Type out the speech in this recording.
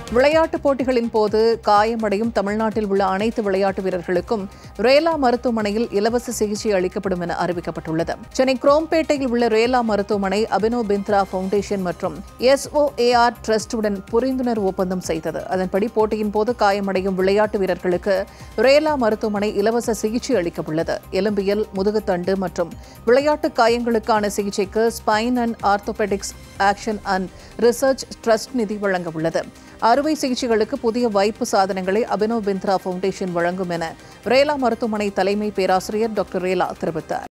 விளையாட்டுப் போட்டிகளின் போது காயமடையும் தமிழ்நாட்டில் உள்ள அனைத்து விளையாட்டு வீரர்களுக்கும் ரேலா மருத்துவமனையில் இலவச சிகிச்சை அளிக்கப்படும் என அறிவிக்கப்பட்டுள்ளது சென்னை குரோம்பேட்டையில் உள்ள ரேலா மருத்துவமனை அபினவ் பிந்த்ரா ஃபவுண்டேஷன் மற்றும் எஸ்ஓஏஆர் ட்ரஸ்டுடன் புரிந்துணர்வு ஒப்பந்தம் செய்தது அதன்படி போட்டியின் போது காயமடையும் விளையாட்டு வீரர்களுக்கு ரேலா மருத்துவமனை இலவச சிகிச்சை அளிக்க உள்ளது எலும்பியல் முதுகுத்தண்டு மற்றும் விளையாட்டு காயங்களுக்கான சிகிச்சைக்கு spine and orthopaedics action and research trust நிதி வழங்க உள்ளது அறுவை சிகிச்சைகளுக்கு புதிய வைப்பு சாதனங்களை அபினவ் பிந்த்ரா ஃபவுண்டேஷன் வழங்கும் என ரேலா மருத்துவமனை தலைமை பேராசிரியர் டாக்டர் ரேலா தெரிவித்தார்